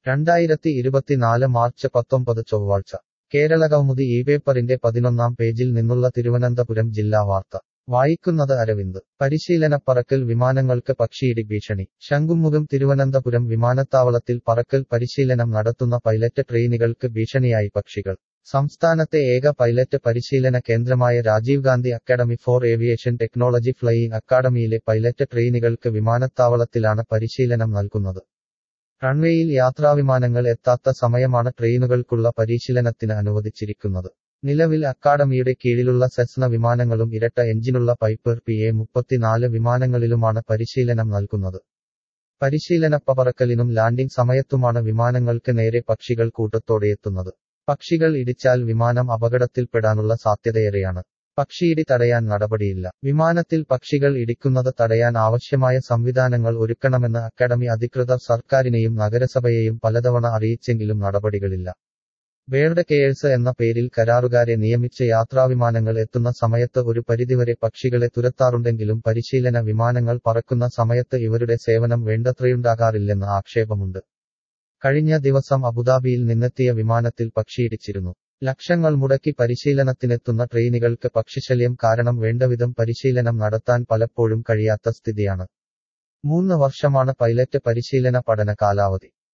രണ്ടായിരത്തി ഇരുപത്തിനാല് മാർച്ച് പത്തൊമ്പത് ചൊവ്വാഴ്ച കേരളകൗമുദി ഈ പേപ്പറിന്റെ പതിനൊന്നാം പേജിൽ നിന്നുള്ള തിരുവനന്തപുരം ജില്ലാ വാർത്ത വായിക്കുന്നത് അരവിന്ദ് പരിശീലനപ്പറക്കൽ വിമാനങ്ങൾക്ക് പക്ഷിയിടി ഭീഷണി ശംഖുമുഖം തിരുവനന്തപുരം വിമാനത്താവളത്തിൽ പറക്കൽ പരിശീലനം നടത്തുന്ന പൈലറ്റ് ട്രെയിനുകൾക്ക് ഭീഷണിയായി പക്ഷികൾ സംസ്ഥാനത്തെ ഏക പൈലറ്റ് പരിശീലന കേന്ദ്രമായ Rajiv Gandhi academy for aviation technology flying അക്കാഡമിയിലെ പൈലറ്റ് ട്രെയിനുകൾക്ക് വിമാനത്താവളത്തിലാണ് പരിശീലനം നൽകുന്നത് റൺവേയിൽ യാത്രാവിമാനങ്ങൾ എത്താത്ത സമയമാണ് ട്രെയിനുകൾക്കുള്ള പരിശീലനത്തിന് അനുവദിച്ചിരിക്കുന്നത് നിലവിൽ അക്കാഡമിയുടെ കീഴിലുള്ള സെസ്ന വിമാനങ്ങളും ഇരട്ട എഞ്ചിനുള്ള പൈപ്പർ പി എ മുപ്പത്തിനാല് വിമാനങ്ങളിലുമാണ് പരിശീലനം നൽകുന്നത് പരിശീലനപ്പറക്കലിനും ലാൻഡിംഗ് സമയത്തുമാണ് വിമാനങ്ങൾക്ക് നേരെ പക്ഷികൾ കൂട്ടത്തോടെയെത്തുന്നത് പക്ഷികൾ ഇടിച്ചാൽ വിമാനം അപകടത്തിൽപ്പെടാനുള്ള സാധ്യതയേറെയാണ് പക്ഷിയിടി തടയാൻ നടപടിയില്ല വിമാനത്തിൽ പക്ഷികൾ ഇടിക്കുന്നത് തടയാൻ ആവശ്യമായ സംവിധാനങ്ങൾ ഒരുക്കണമെന്ന് അക്കാഡമി അധികൃതർ സർക്കാരിനെയും നഗരസഭയെയും പലതവണ അറിയിച്ചെങ്കിലും നടപടികളില്ല ബേർഡ് കെയേഴ്സ് എന്ന പേരിൽ കരാറുകാരെ നിയമിച്ച യാത്രാവിമാനങ്ങൾ എത്തുന്ന സമയത്ത് ഒരു പരിധിവരെ പക്ഷികളെ തുരത്താറുണ്ടെങ്കിലും പരിശീലന വിമാനങ്ങൾ പറക്കുന്ന സമയത്ത് ഇവരുടെ സേവനം വേണ്ടത്രയുണ്ടാകാറില്ലെന്ന് ആക്ഷേപമുണ്ട് കഴിഞ്ഞ ദിവസം അബുദാബിയിൽ നിന്നെത്തിയ വിമാനത്തിൽ പക്ഷിയിടിച്ചിരുന്നു ലക്ഷങ്ങൾ മുടക്കി പരിശീലനത്തിനെത്തുന്ന ട്രെയിനുകൾക്ക് പക്ഷിശല്യം കാരണം വേണ്ടവിധം പരിശീലനം നടത്താൻ പലപ്പോഴും കഴിയാത്ത സ്ഥിതിയാണ് മൂന്ന് വർഷമാണ് പൈലറ്റ് പരിശീലന പഠന കാലാവധി